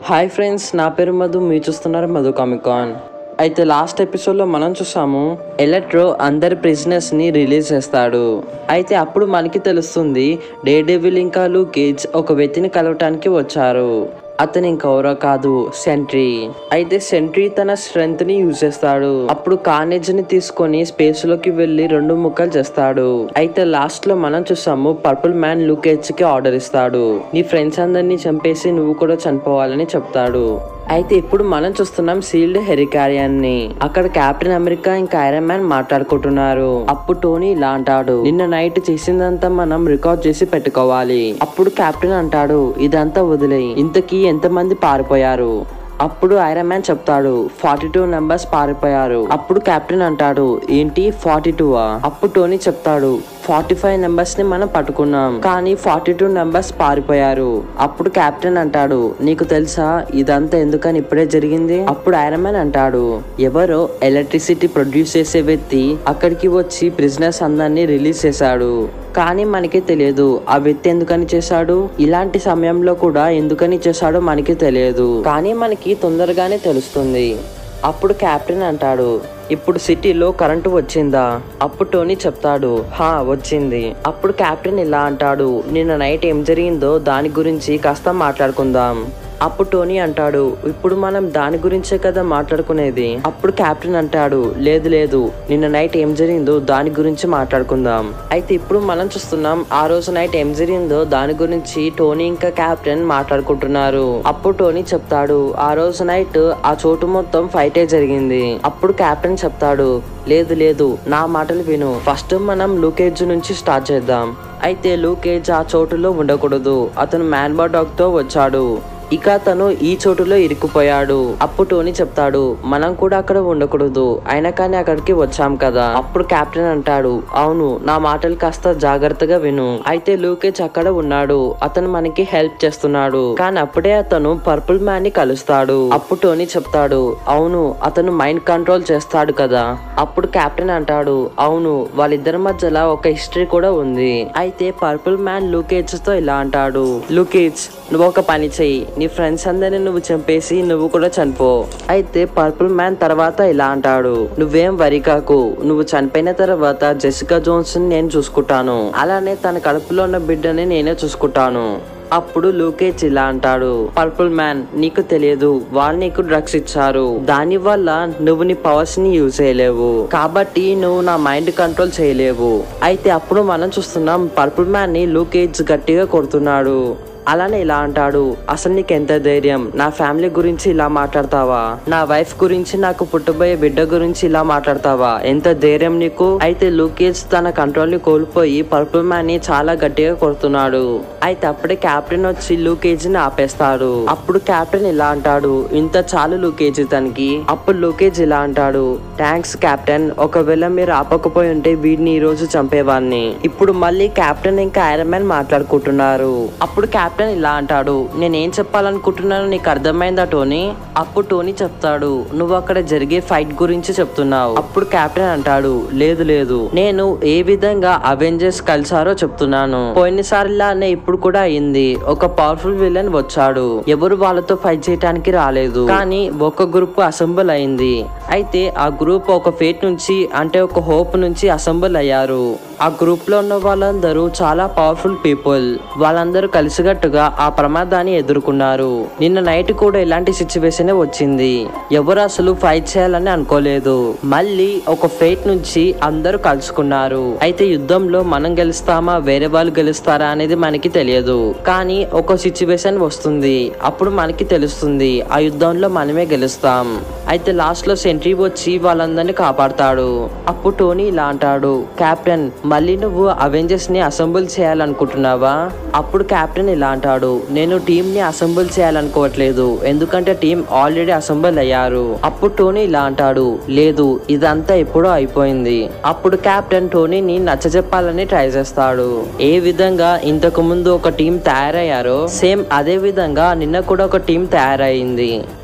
Hi friends నా పేరు మధు మీరు చూస్తున్నారు మధు కామికాన్ అయితే లాస్ట్ ఎపిసోడ్లో మనం చూసాము ఎలక్ట్రో అందరి ప్రిజనర్స్ ని రిలీజ్ చేస్తాడు అయితే అప్పుడు మనకి తెలుస్తుంది డే డెవిల్ ఇంకా లూకేజ్ ఒక వ్యక్తిని కలవటానికి వచ్చారు అతను ఇంకెవరో కాదు సెంట్రీ అయితే సెంట్రీ తన స్ట్రెంగ్త్ ని యూజ్ చేస్తాడు అప్పుడు కార్నేజ్ ని తీసుకొని స్పేస్ లోకి వెళ్లి రెండు ముక్కలు చేస్తాడు అయితే లాస్ట్ లో మనం చూసాము పర్పుల్ మ్యాన్ లూకేజ్ కి ఆర్డర్ ఇస్తాడు నీ ఫ్రెండ్స్ అందరినీ చంపేసి నువ్వు కూడా చనిపోవాలని చెప్తాడు అయితే ఇప్పుడు మనం చూస్తున్నాం సీల్డ్ హెరికారియన్ ని అక్కడ కెప్టెన్ అమెరికా ఇంకా ఐరన్ మ్యాన్ మాట్లాడుకుంటున్నారు అప్పుడు టోనీ ఇలా అంటాడు నిన్న నైట్ చేసిందంతా మనం రికార్డ్ చేసి పెట్టుకోవాలి అప్పుడు కెప్టెన్ అంటాడు ఇదంతా వదిలేయి ఇంతకీ ఎంతమంది పారిపోయారు అప్పుడు ఐరన్ మ్యాన్ చెప్తాడు ఫార్టీ టూ నెంబర్స్ పారిపోయారు అప్పుడు కెప్టెన్ అంటాడు ఏంటి ఫార్టీ టూ అప్పుడు టోనీ చెప్తాడు ఫార్టీ ఫైవ్ నెంబర్స్ ని మనం పట్టుకున్నాం కానీ ఫార్టీ టూ నెంబర్స్ పారిపోయారు అప్పుడు కెప్టెన్ అంటాడు నీకు తెలుసా ఇదంతా ఎందుకని ఇప్పుడే జరిగింది అప్పుడు ఐరన్ మ్యాన్ అంటాడు ఎవరో ఎలక్ట్రిసిటీ ప్రొడ్యూస్ చేసే వ్యక్తి అక్కడికి వచ్చి ప్రిజనర్స్ అందరినీ రిలీజ్ చేశాడు కానీ మనకి తెలియదు ఆ వ్యక్తి ఎందుకని చేశాడు ఇలాంటి సమయంలో కూడా ఎందుకని చేశాడో మనకి తెలియదు కానీ మనకి తొందరగానే తెలుస్తుంది అప్పుడు కెప్టెన్ అంటాడు ఇప్పుడు సిటీలో కరెంటు వచ్చిందా అప్పుడు టోనీ చెప్తాడు హా వచ్చింది అప్పుడు కెప్టెన్ ఇలా అంటాడు నిన్న నైట్ ఏం జరిగిందో దాని గురించి కాస్త మాట్లాడుకుందాం అప్పుడు టోనీ అంటాడు ఇప్పుడు మనం దాని గురించే కదా మాట్లాడుకునేది అప్పుడు కెప్టెన్ అంటాడు లేదు లేదు నిన్న నైట్ ఏం జరిగిందో దాని గురించి మాట్లాడుకుందాం అయితే ఇప్పుడు మనం చూస్తున్నాం ఆ రోజు నైట్ ఏం జరిగిందో దాని గురించి టోనీ ఇంకా కెప్టెన్ మాట్లాడుకుంటున్నారు అప్పుడు టోనీ చెప్తాడు ఆ రోజు నైట్ ఆ చోటు మొత్తం ఫైటే జరిగింది అప్పుడు కెప్టెన్ చెప్తాడు లేదు లేదు నా మాటలు విను ఫస్ట్ మనం లూకేజ్ నుంచి స్టార్ట్ చేద్దాం అయితే లూకేజ్ ఆ చోటులో ఉండకూడదు అతను మ్యాన్ డాగ్ తో వచ్చాడు ఇక అతను ఈ చోటులో ఇరుక్కుపోయాడు అప్పుడు టోనీ చెప్తాడు మనం కూడా అక్కడ ఉండకూడదు అయినా కానీ అక్కడికి వచ్చాం కదా అప్పుడు కెప్టెన్ అంటాడు అవును నా మాటలు కాస్త జాగ్రత్తగా విను అయితే లూకేజ్ అక్కడ ఉన్నాడు అతను మనకి హెల్ప్ చేస్తున్నాడు కానీ అప్పుడే అతను పర్పుల్ మ్యాన్ ని కలుస్తాడు అప్పుడు టోనీ చెప్తాడు అవును అతను మైండ్ కంట్రోల్ చేస్తాడు కదా అప్పుడు కెప్టెన్ అంటాడు అవును వాళ్ళిద్దరి మధ్యలో ఒక హిస్టరీ కూడా ఉంది అయితే పర్పుల్ మ్యాన్ లూకేజ్ తో ఇలా అంటాడు లూకేజ్ నువ్వు ఒక పని చెయ్యి నీ ఫ్రెండ్స్ అందరిని నువ్వు చంపేసి నువ్వు కూడా చనిపో అయితే పర్పుల్ మ్యాన్ తర్వాత ఇలా అంటాడు నువ్వేం వరి కాకు నువ్వు చనిపోయిన తర్వాత జెసికా జోన్స్ నేను చూసుకుంటాను అలానే తన కడుపులో ఉన్న బిడ్డని నేనే చూసుకుంటాను అప్పుడు లూకేజ్ ఇలా అంటాడు పర్పుల్ మ్యాన్ నీకు తెలియదు వాళ్ళు నీకు డ్రగ్స్ ఇచ్చారు దాని వల్ల నువ్వు నీ పవర్స్ ని యూజ్ చేయలేవు కాబట్టి నువ్వు నా మైండ్ కంట్రోల్ చేయలేవు అయితే అప్పుడు మనం చూస్తున్నాం పర్పుల్ మ్యాన్ ని లూకేజ్ గట్టిగా కొడుతున్నాడు అలానే ఇలా అంటాడు అసలు నీకు ఎంత ధైర్యం నా ఫ్యామిలీ గురించి ఇలా మాట్లాడతావా నా వైఫ్ గురించి నాకు పుట్టబోయే బిడ్డ గురించి ఇలా మాట్లాడతావా ఎంత ధైర్యం నీకు అయితే లూకేజ్ తన కంట్రోల్ ని కోల్పోయి పర్పుల్ మ్యాన్ ని చాలా గట్టిగా కొడుతున్నాడు అయితే అప్పుడే కెప్టెన్ వచ్చి లూకేజ్ ని ఆపేస్తాడు అప్పుడు కెప్టెన్ ఇలా అంటాడు ఇంత చాలు లూకేజ్ తనకి అప్పుడు లూకేజ్ ఇలా అంటాడు థ్యాంక్స్ కెప్టెన్ ఒకవేళ మీరు ఆపకపోయి ఉంటే వీడిని ఈ రోజు చంపేవాడిని ఇప్పుడు మళ్ళీ కెప్టెన్ ఇంకా ఐరన్ మ్యాన్ మాట్లాడుకుంటున్నారు అప్పుడు కెప్టెన్ ఇలా అంటాడు నేనేం చెప్పాలనుకుంటున్నాను నీకు అర్థమైందా టోనీ అప్పుడు టోనీ చెప్తాడు నువ్వు అక్కడ జరిగే ఫైట్ గురించి చెప్తున్నావు అప్పుడు కెప్టెన్ అంటాడు లేదు లేదు నేను ఏ విధంగా అవెంజర్స్ కలిసారో చెప్తున్నాను పోయినసారిలానే ఇప్పుడు కూడా అయింది ఒక పవర్ఫుల్ విలన్ వచ్చాడు ఎవరు వాళ్ళతో ఫైట్ చేయడానికి రాలేదు కానీ ఒక గ్రూప్ అసెంబుల్ అయింది అయితే ఆ గ్రూప్ ఒక ఫేట్ నుంచి అంటే ఒక హోప్ నుంచి అసెంబుల్ అయ్యారు ఆ గ్రూప్ లో ఉన్న వాళ్ళందరూ చాలా పవర్ఫుల్ పీపుల్ వాళ్ళందరూ కలిసికట్టుగా ఆ ప్రమాదాన్ని ఎదుర్కొన్నారు నిన్న నైట్ కూడా ఇలాంటి సిచ్యువేషన్ వచ్చింది ఎవరు అసలు ఫైట్ చేయాలని అనుకోలేదు మళ్ళీ ఒక ఫేట్ నుంచి అందరూ కలుసుకున్నారు అయితే యుద్ధంలో మనం గెలుస్తామా వేరే వాళ్ళు గెలుస్తారా అనేది మనకి తెలియదు కానీ ఒక సిచ్యువేషన్ వస్తుంది అప్పుడు మనకి తెలుస్తుంది ఆ యుద్ధంలో మనమే గెలుస్తాం అయితే లాస్ట్ లో సెంట్రీ వచ్చి వాళ్ళందరినీ కాపాడతాడు అప్పుడు టోనీ ఇలా అంటాడు కెప్టెన్ మళ్ళీ నువ్వు అవెంజర్స్ ని అసెంబుల్ చేయాలనుకుంటున్నావా అప్పుడు కెప్టెన్ ఇలా అంటాడు నేను టీం ని అసెంబుల్ చేయాలనుకోవట్లేదు ఎందుకంటే టీం ఆల్రెడీ అసెంబుల్ అయ్యారు అప్పుడు టోనీ ఇలా అంటాడు లేదు ఇదంతా ఎప్పుడో అయిపోయింది అప్పుడు కెప్టెన్ టోనీని నచ్చజెప్పాలని ట్రై చేస్తాడు ఏ విధంగా ఇంతకు ముందు ఒక టీం తయారయ్యారో సేమ్ అదే విధంగా నిన్న కూడా ఒక టీం తయారైంది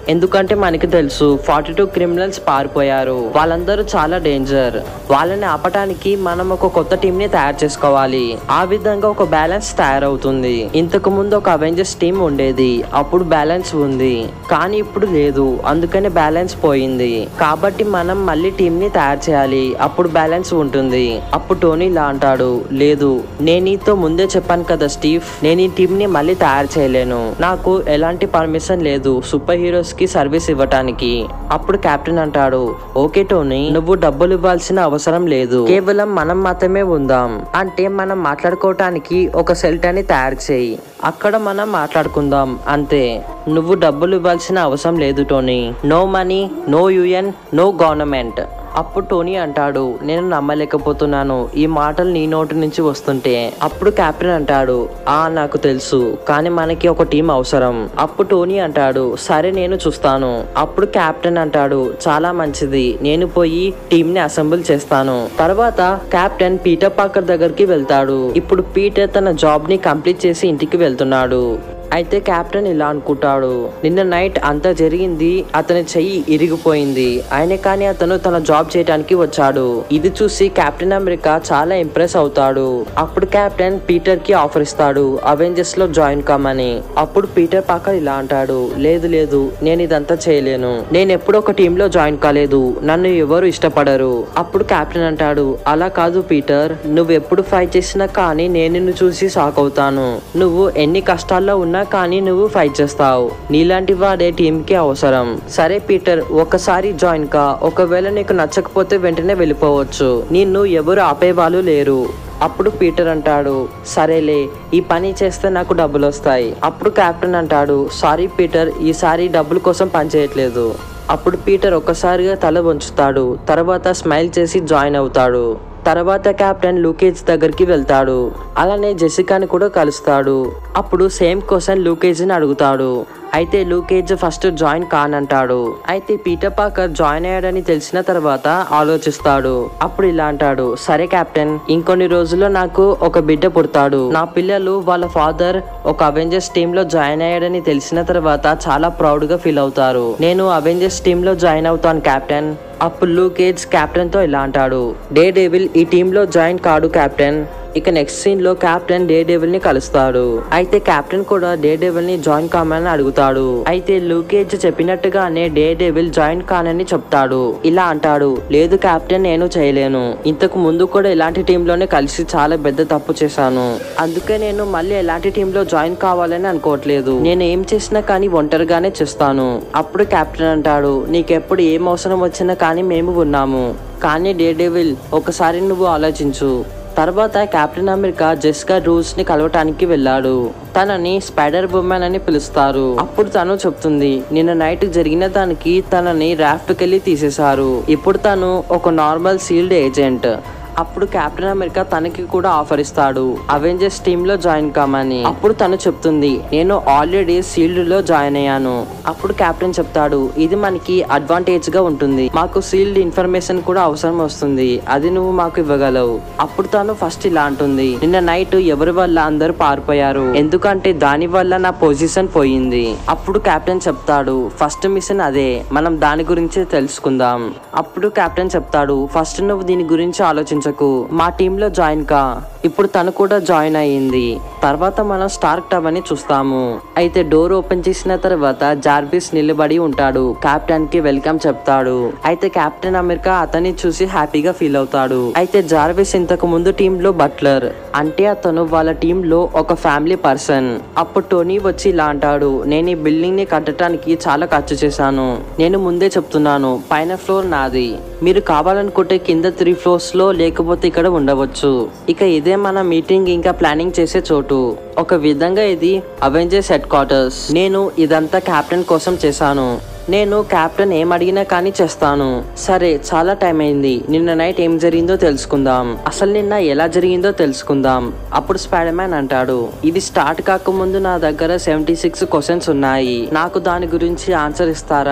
ఎందుకంటే మనకి తెలుసు ఫార్టీ టూ క్రిమినల్స్ పారిపోయారు వాళ్ళందరూ చాలా డేంజర్ వాళ్ళని ఆపటానికి మనం ఒక కొత్త టీం ని తయారు చేసుకోవాలి ఆ విధంగా ఒక బ్యాలెన్స్ తయారవుతుంది ఇంతకు ముందు ఒక అవెంజర్స్ టీం ఉండేది అప్పుడు బ్యాలెన్స్ ఉంది కానీ ఇప్పుడు లేదు అందుకని బ్యాలెన్స్ పోయింది కాబట్టి మనం మళ్ళీ టీం ని తయారు చేయాలి అప్పుడు బ్యాలెన్స్ ఉంటుంది అప్పుడు టోనీ ఇలా అంటాడు లేదు నేను నీతో ముందే చెప్పాను కదా స్టీవ్ నేను ఈ టీం ని మళ్ళీ తయారు చేయలేను నాకు ఎలాంటి పర్మిషన్ లేదు సూపర్ హీరోస్ కి సర్వీస్ ఇవ్వటానికి అప్పుడు కెప్టెన్ అంటాడు ఓకే టోనీ నువ్వు డబ్బులు ఇవ్వాల్సిన అవసరం లేదు కేవలం మనం మాత్రమే ఉందాం అంటే మనం మాట్లాడుకోవటానికి ఒక సెల్ట్ అని తయారు చేయి అక్కడ మనం మాట్లాడుకుందాం అంతే నువ్వు డబ్బులు ఇవ్వాల్సిన అవసరం లేదు Tony no money no UN no government అప్పుడు టోనీ అంటాడు నేను నమ్మలేకపోతున్నాను ఈ మాటలు నీ నోటి నుంచి వస్తుంటే అప్పుడు కెప్టెన్ అంటాడు ఆ నాకు తెలుసు కానీ మనకి ఒక టీం అవసరం అప్పుడు టోనీ అంటాడు సరే నేను చూస్తాను అప్పుడు కెప్టెన్ అంటాడు చాలా మంచిది నేను పోయి టీం ని అసెంబుల్ చేస్తాను తర్వాత కెప్టెన్ పీటర్ పాకర్ దగ్గరికి వెళ్తాడు ఇప్పుడు పీటర్ తన జాబ్ ని కంప్లీట్ చేసి ఇంటికి వెళ్తున్నాడు అయితే కెప్టెన్ ఇలా అనుకుంటాడు నిన్న నైట్ అంతా జరిగింది అతని చెయ్యి ఇరిగిపోయింది అయినా కానీ అతను తన జాబ్ చేయడానికి వచ్చాడు ఇది చూసి కెప్టెన్ అమెరికా చాలా ఇంప్రెస్ అవుతాడు అప్పుడు కెప్టెన్ పీటర్ కి ఆఫర్ ఇస్తాడు అవెంజర్స్ లో జాయిన్ కమ్మని అప్పుడు పీటర్ పాకర్ ఇలా అంటాడు లేదు లేదు నేను ఇదంతా చేయలేను నేను ఎప్పుడు ఒక టీమ్ లో జాయిన్ కాలేదు నన్ను ఎవరు ఇష్టపడరు అప్పుడు కెప్టెన్ అంటాడు అలా కాదు పీటర్ నువ్వు ఎప్పుడు ఫైట్ చేసినా కానీ నేను నిన్ను చూసి షాక్ అవుతాను నువ్వు ఎన్ని కష్టాల్లో ఉన్నా కానీ నువ్వు ఫైట్ చేస్తావు నీలాంటి వాడే టీం కి అవసరం సరే పీటర్ ఒకసారి జాయిన్ కా ఒకవేళ నీకు నచ్చకపోతే వెంటనే వెళ్ళిపోవచ్చు నిన్ను ఎవరు ఆపేవాళ్ళు లేరు అప్పుడు పీటర్ అంటాడు సరేలే ఈ పని చేస్తే నాకు డబ్బులు వస్తాయి అప్పుడు కెప్టెన్ అంటాడు సారీ పీటర్ ఈసారి డబ్బుల కోసం పని చేయట్లేదు అప్పుడు పీటర్ ఒక్కసారిగా తల వంచుతాడు తర్వాత స్మైల్ చేసి జాయిన్ అవుతాడు తర్వాత కెప్టెన్ లూకేజ్ దగ్గరికి వెళ్తాడు అలానే జెసికాని కూడా కలుస్తాడు అప్పుడు సేమ్ క్వశ్చన్ లూకేజ్ని అడుగుతాడు అయితే లూకేజ్ ఫస్ట్ జాయిన్ కానంటాడు అయితే పీటర్ పాకర్ జాయిన్ అయ్యాడని తెలిసిన తర్వాత ఆలోచిస్తాడు అప్పుడు ఇలా అంటాడు సరే కెప్టెన్ ఇంకొన్ని రోజుల్లో నాకు ఒక బిడ్డ పుడతాడు నా పిల్లలు వాళ్ళ ఫాదర్ ఒక అవెంజర్స్ టీమ్ లో జాయిన్ అయ్యాడని తెలిసిన తర్వాత చాలా ప్రౌడ్ గా ఫీల్ అవుతారు నేను అవెంజర్స్ టీమ్ లో జాయిన్ అవుతాను కెప్టెన్ అప్పుడు లూకేజ్ కెప్టెన్ తో ఇలా అంటాడు డే డేవిల్ ఈ టీమ్ లో జాయిన్ కాడు కెప్టెన్ ఇక నెక్స్ట్ సీన్ లో కెప్టెన్ డే డేవిల్ ని కలుస్తాడు అయితే కెప్టెన్ కూడా డే డేవిల్ ని జాయిన్ కామని అడుగుతాడు అయితే లూకేజ్ చెప్పినట్టుగానే డే డేవిల్ జాయిన్ కానని చెప్తాడు ఇలా అంటాడు లేదు కెప్టెన్ నేను చేయలేను ఇంతకు ముందు కూడా ఇలాంటి టీమ్ లోనే కలిసి చాలా పెద్ద తప్పు చేశాను అందుకే నేను మళ్ళీ ఎలాంటి టీమ్ లో జాయిన్ కావాలని అనుకోవట్లేదు నేను ఏం చేసినా కానీ ఒంటరిగానే చేస్తాను అప్పుడు కెప్టెన్ అంటాడు నీకెప్పుడు ఏం అవసరం వచ్చినా కానీ మేము ఉన్నాము కానీ డే డేవిల్ ఒకసారి నువ్వు ఆలోచించు తర్వాత కెప్టెన్ అమెరికా జెస్కా రూల్స్ ని కలవటానికి వెళ్ళాడు తనని స్పైడర్ ఉమెన్ అని పిలుస్తారు అప్పుడు తను చెప్తుంది నిన్న నైట్ జరిగిన దానికి తనని రాఫ్ట్ కెళ్ళి తీసేశారు ఇప్పుడు తను ఒక నార్మల్ సీల్డ్ ఏజెంట్ అప్పుడు కెప్టెన్ అమెరికా తనకి కూడా ఆఫర్ ఇస్తాడు అవెంజర్స్ టీమ్ లో జాయిన్ కామని అప్పుడు తను చెప్తుంది నేను ఆల్రెడీ సీల్డ్ లో జాయిన్ అయ్యాను అప్పుడు కెప్టెన్ చెప్తాడు ఇది మనకి అడ్వాంటేజ్ గా ఉంటుంది మాకు సీల్డ్ ఇన్ఫర్మేషన్ కూడా అవసరం వస్తుంది అది నువ్వు మాకు ఇవ్వగలవు అప్పుడు తను ఫస్ట్ ఇలా అంటుంది నిన్న నైట్ ఎవరి వల్ల అందరూ పారిపోయారు ఎందుకంటే దాని వల్ల నా పొజిషన్ పోయింది అప్పుడు కెప్టెన్ చెప్తాడు ఫస్ట్ మిషన్ అదే మనం దాని గురించి తెలుసుకుందాం అప్పుడు కెప్టెన్ చెప్తాడు ఫస్ట్ నువ్వు దీని గురించి ఆలోచించకు మా టీమ్ లో జాయిన్ కా ఇప్పుడు తను కూడా జాయిన్ అయ్యింది తర్వాత మనం స్టార్క్ టవ్ అని చూస్తాము అయితే డోర్ ఓపెన్ చేసిన తర్వాత జార్విస్ నిలబడి ఉంటాడు కెప్టెన్ కి వెల్కమ్ చెప్తాడు అయితే కెప్టెన్ అమెరికా అతన్ని చూసి హ్యాపీగా ఫీల్ అవుతాడు అయితే జార్విస్ ఇంతకు ముందు టీమ్ లో బట్లర్ అంటే అతను వాళ్ళ టీమ్ లో ఒక ఫ్యామిలీ పర్సన్ అప్పుడు టోనీ వచ్చి ఇలా అంటాడు నేను ఈ బిల్డింగ్ ని కట్టడానికి చాలా ఖర్చు చేశాను నేను ముందే చెప్తున్నాను పైన ఫ్లోర్ నాది మీరు కావాలనుకుంటే కింద త్రీ ఫ్లోర్స్ లో లేకపోతే ఇక్కడ ఉండవచ్చు ఇక ఇదే మన మీటింగ్ ఇంకా ప్లానింగ్ చేసే చోటు ఒక విధంగా ఇది అవెంజర్స్ హెడ్ క్వార్టర్స్ నేను ఇదంతా కెప్టెన్ కోసం చేశాను నేను కెప్టెన్ ఏం అడిగినా కానీ చేస్తాను సరే చాలా టైం అయింది నిన్న నైట్ ఏం జరిగిందో తెలుసుకుందాం అసలు నిన్న ఎలా జరిగిందో తెలుసుకుందాం అప్పుడు స్పైడర్ మ్యాన్ అంటాడు ఇది స్టార్ట్ కాకముందు నా దగ్గర సెవెంటీ సిక్స్ క్వశ్చన్స్ ఉన్నాయి నాకు దాని గురించి ఆన్సర్ ఇస్తారా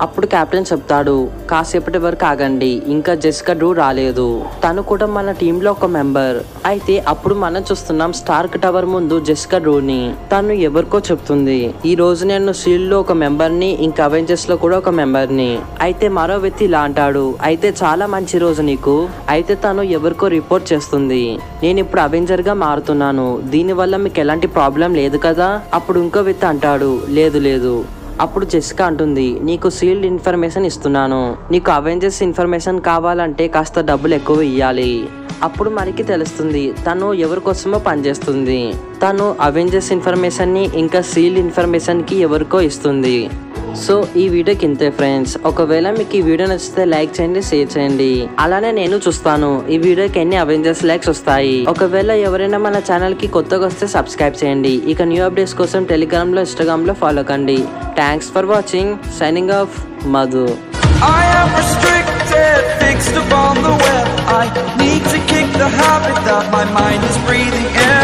అప్పుడు కెప్టెన్ చెప్తాడు కాసేపటి వరకు ఆగండి ఇంకా జెసికా డ్రూ రాలేదు తను కూడా మన టీమ్ లో ఒక మెంబర్ అయితే అప్పుడు మనం చూస్తున్నాం స్టార్క్ టవర్ ముందు జెసికా డ్రూని తను ఎవరికో చెప్తుంది ఈ రోజు నేను షీల్డ్ లో ఒక మెంబర్ ని ఇంకా అవెంజర్స్ లో కూడా ఒక మెంబర్ ని అయితే మరో వ్యక్తి ఇలా అంటాడు అయితే చాలా మంచి రోజు నీకు అయితే తను ఎవరికో రిపోర్ట్ చేస్తుంది నేను ఇప్పుడు అవెంజర్ గా మారుతున్నాను దీని వల్ల మీకు ఎలాంటి ప్రాబ్లం లేదు కదా అప్పుడు ఇంకో వ్యక్తి అంటాడు లేదు లేదు అప్పుడు జెసికా అంటుంది నీకు సీల్డ్ ఇన్ఫర్మేషన్ ఇస్తున్నాను నీకు అవెంజర్స్ ఇన్ఫర్మేషన్ కావాలంటే కాస్త డబ్బులు ఎక్కువ ఇవ్వాలి అప్పుడు మనకి తెలుస్తుంది తను ఎవరి కోసమో పనిచేస్తుంది తను అవెంజర్స్ ఇన్ఫర్మేషన్ ని ఇంకా సీల్డ్ ఇన్ఫర్మేషన్ కి ఎవరికో ఇస్తుంది సో ఈ వీడియోకి ఇంతే ఫ్రెండ్స్ ఒకవేళ మీకు ఈ వీడియో నచ్చితే లైక్ చేయండి షేర్ చేయండి అలానే నేను చూస్తాను ఈ వీడియోకి ఎన్ని అవెంజర్స్ లైక్స్ వస్తాయి ఒకవేళ ఎవరైనా మన ఛానల్ కి కొత్తగా వస్తే సబ్స్క్రైబ్ చేయండి ఇక న్యూ అప్డేట్స్ కోసం టెలిగ్రామ్ లో ఇన్స్టాగ్రామ్ లో ఫాలో కండి thanks for watching signing off Madhu I am restricted, fixed upon the web. I need to kick the habit that my mind is breathing in.